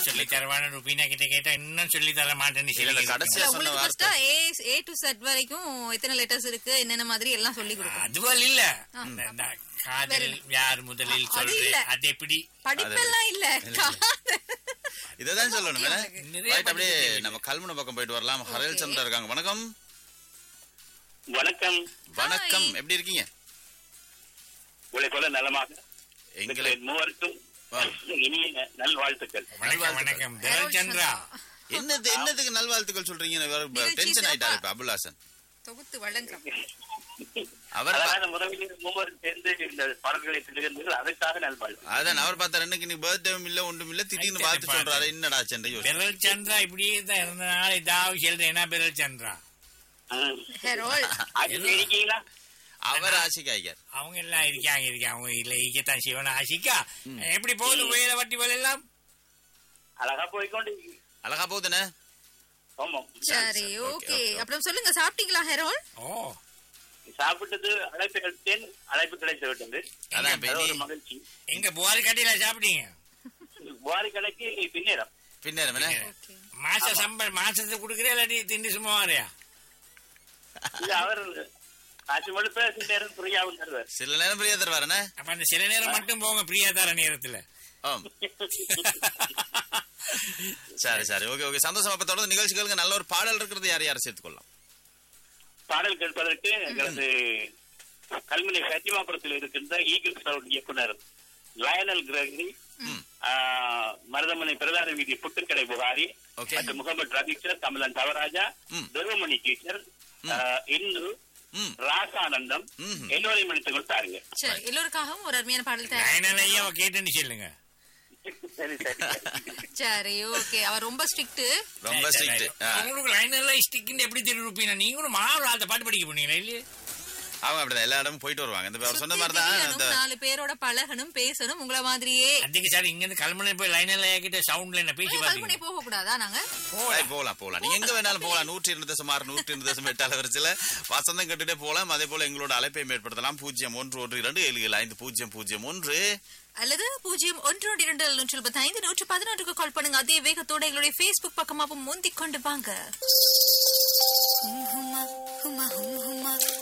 சொல்லி தருவான ருபீனா கிட்ட கேட்டா இன்னும் சொல்லி தர மாட்டேன்னு இல்ல, இல்ல, சொல்லி கடைசியா சொன்ன உங்களுக்கு வார்த்தை ஃபர்ஸ்டா ஏ ஏ டு செட் வரைக்கும் எத்தனை லெட்டர்ஸ் இருக்கு என்னென்ன மாதிரி எல்லாம் சொல்லி கொடுக்கும் அதுவல் இல்ல இந்த- இந்த காதல் யார் முதலில் அது சொல்றேன் இல்ல. அது எப்படி படிப்பெல்லாம் இல்ல காதல். இதான் சொல்லணும் என்ன? நிறைய Right, அப்படியே படிக்க நம்ம கல்முனை பக்கம் போயிட்டு வரலாம் ஹரல் Okay. சந்திரா இருக்காங்க வணக்கம் வணக்கம் வணக்கம் எப்படி இருக்கீங்க உங்களை போல நலமாக எங்களை இருக்கிற மூவருக்கும் ஆ. இனிய நல்வாழ்த்துக்கள் வணக்கம் வணக்கம் தரல் சந்திரா என்னது என்னதுக்கு நல்வாழ்த்துக்கள் சொல்றீங்க நிகழ்ச்சி டென்ஷன் சிறப்பா. ஆயிட்டாரு இப்ப அபுல்லாசன் தொகுத்து வழங்குறோம் அவர் அதாவது முதலில் மூவரும் சேர்ந்து இந்த பாடல்களை திடுகின்றீர்கள் அதற்காக நல்வாழ்வு அதான் அவர் பார்த்தாரு எனக்கு இன்னைக்கு பர்த்டேவும் இல்ல ஒன்றும் இல்ல திடீர்னு பார்த்து சொல்றாரு என்னடா சண்டை யோசி பெரல் சந்திரா இப்படியே தான் இருந்தனால இதாவது சொல்றேன் பெரல் சந்திரா ஹெரோல் ஆட்சி இருக்கீங்களா அவர் ஆசிக் ஆகியார் அவங்க எல்லாம் இருக்காங்க இருக்காங்க அவங்க இல்ல ஈக்கத்தான் சிவன் ஆசிக்கா எப்படி போகுது உயர வட்டி போல எல்லாம் அழகா போய்க்கொண்டு அழகா போகுதுண்ணே ஆமாம் சரி okay, ஓகே okay. அப்புறம் சொல்லுங்க சாப்பிட்டீங்களா ஹெரோல் ஓ சாப்பிட்டது அழைப்பு கிடைத்தேன் அழைப்பு கிடைத்து விட்டது அதான் இப்ப அது ஒரு இனி மகிழ்ச்சி எங்க புகாரி கட்டியில சாப்பிட்டீங்க வாரி கடைக்கு பின்னேறம் பின்னேரம் என்ன ஓகே மாச சம்பளம் மாசத்துக்கு கொடுக்குறே இல்லாட்டி திண்டு சும்மா வரையா இல்ல அவர் காசு மட்டும் பேச நேரம் புரியாமல் தருவார் சில நேரம் பிரியா தருவாருண்ணே அப்ப அந்த சில நேரம் மட்டும் போங்க பிரியா தர நேரத்துல ஆம் சரி சரி ஓகே ஓகே சந்தோஷம் அப்ப தொடர்ந்து நிகழ்ச்சிகளுக்கு நல்ல ஒரு பாடல் இருக்கிறது யார் யார் சேர்த்துக்கொள்ளலாம் பாடல் கேட்பதற்கு எங்களது கல்முனை சத்தியமாபுரத்தில் இருக்கின்ற ஈகிள் சவுண்ட் இயக்குனர் லயனல் கிரகரி ஆஹ், மருதமனை பிரதான வீதி புட்டுக்கடை புகாரி Okay. மற்றும் முகமது ரபீச்சர் கமலன் தவராஜா ம். துருவமணி டீச்சர் ஆஹ், இந்து ம் ராசானந்தம் ம்ஹும். எல்லோரையும் மன்னித்துக் கொடுத்தாருங்க சரி எல்லோருக்காகவும் ஒரு அருமையான பாடல் தயார் லைனலையும் அவ கேட்டுன்னு சொல்லுங்க சரி சரி சரி ஓகே அவர் ரொம்ப ஸ்ட்ரிக்ட் ரொம்ப ஸ்ட்ரிக்ட் உங்களுக்கு லைனல்ல ஸ்டிக்னு எப்படி திருப்பீங்க நீங்களும் மாறு அந்த பாட்டு படிக்க போனீங்களா இல்லையே அவங்க அப்படிதான் எல்லா இடமும் போயிட்டு வருவாங்க இந்த அவர் சொன்ன மாதிரி தான் அந்த நாலு பேரோட பழகணும் பேசணும் உங்களை மாதிரியே அதுக்கு சார் இங்க இருந்து கல்முனை போய் லைனல்ல கிட்ட சவுண்ட்ல என்ன பேசி கல்முனை பாத்தீங்க போக கூடாதா நாங்க ஏய், போலாம் போலாம் நீங்க எங்க வேணாலும் போகலாம் நூற்றி இரண்டு தசம் ஆறு நூற்றி இரண்டு தசம் எட்டு அலவரிச்சில வசந்தம் கட்டுட்டே போலாம் அதே போல எங்களோட அழைப்பை மேற்படுத்தலாம் பூஜ்ஜியம் ஒன்று ஒன்று இரண்டு ஏழு ஏழு ஐந்து பூஜ்ஜியம் பூஜ்ஜியம் ஒன்று அல்லது பூஜ்ஜியம் ஒன்று ஒன்று இரண்டு நூற்றி எழுபத்தி ஐந்து நூற்று பதினொன்றுக்கு கால் பண்ணுங்க அதே வேகத்தோட எங்களுடைய Facebook பக்கமாவும் முந்திக் கொண்டு வாங்க ஹும் ஹும்மா, ஹும்மா, ஹும் ஹும்மா.